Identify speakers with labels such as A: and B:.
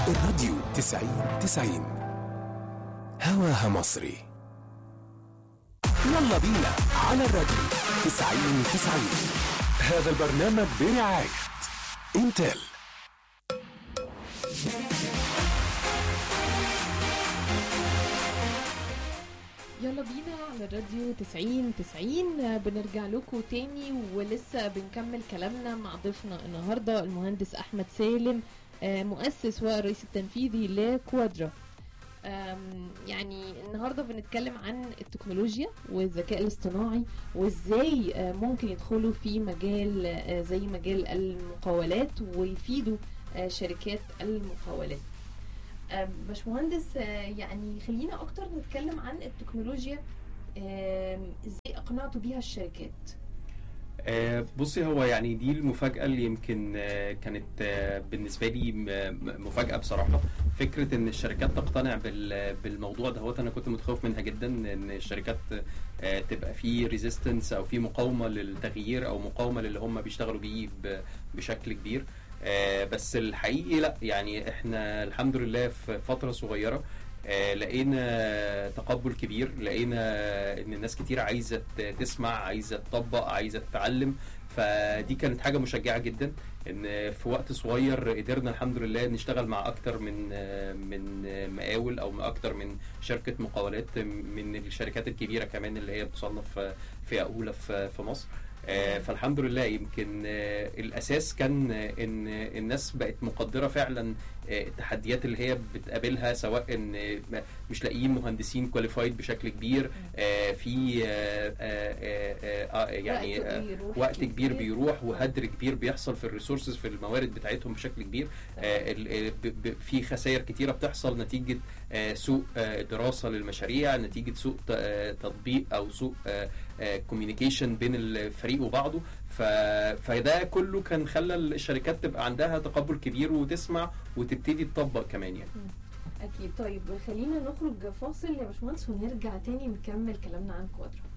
A: الراديو تسعين تسعين هواها مصري يلا بينا على الراديو تسعين تسعين هذا البرنامج برعاية انتل
B: يلا بينا على الراديو 90 90 بنرجع لكم تاني ولسه بنكمل كلامنا مع ضيفنا النهارده المهندس احمد سالم آه، مؤسس والرئيس التنفيذي لكوادرا آم، يعني النهارده بنتكلم عن التكنولوجيا والذكاء الاصطناعي وازاي آه، ممكن يدخلوا في مجال آه، زي مجال المقاولات ويفيدوا آه، شركات المقاولات آه، باشمهندس آه، يعني خلينا اكتر نتكلم عن التكنولوجيا آم، ازاي اقنعتوا بيها الشركات
C: آه، بصي هو يعني دي المفاجأة اللي يمكن آه، كانت آه، بالنسبة لي م- م- مفاجأة بصراحة فكرة ان الشركات تقتنع بال- بالموضوع ده انا كنت متخوف منها جدا ان الشركات آه، تبقى في ريزيستنس او في مقاومة للتغيير او مقاومة للي هم بيشتغلوا بيه ب- بشكل كبير آه، بس الحقيقي لا يعني احنا الحمد لله في فترة صغيرة آه، لقينا تقبل كبير لقينا ان الناس كتير عايزه ت- تسمع عايزه تطبق عايزه تتعلم فدي كانت حاجه مشجعه جدا ان في وقت صغير قدرنا الحمد لله نشتغل مع اكتر من آه، من آه، مقاول او اكتر من شركه مقاولات من الشركات الكبيره كمان اللي هي بتصنف آه، فئه اولى في في مصر آه، فالحمد لله يمكن آه، الاساس كان آه، ان الناس بقت مقدره فعلا آه، التحديات اللي هي بتقابلها سواء ان آه، مش لاقيين مهندسين كواليفايد بشكل كبير آه، في آه، آه، آه، آه، يعني
B: وقت
C: آه،
B: بيروح
C: وقت كبير
B: كتير.
C: بيروح وهدر كبير بيحصل في الريسورسز في الموارد بتاعتهم بشكل كبير آه، ال- آه، ب- ب- في خسائر كتيره بتحصل نتيجه آه، سوء آه، دراسه للمشاريع نتيجه سوء ت- آه، تطبيق او سوء كوميونيكيشن بين الفريق وبعضه ف... فده كله كان خلى الشركات تبقى عندها تقبل كبير وتسمع وتبتدي تطبق كمان يعني
B: اكيد طيب خلينا نخرج فاصل يا باشمهندس ونرجع تاني نكمل كلامنا عن كوادرا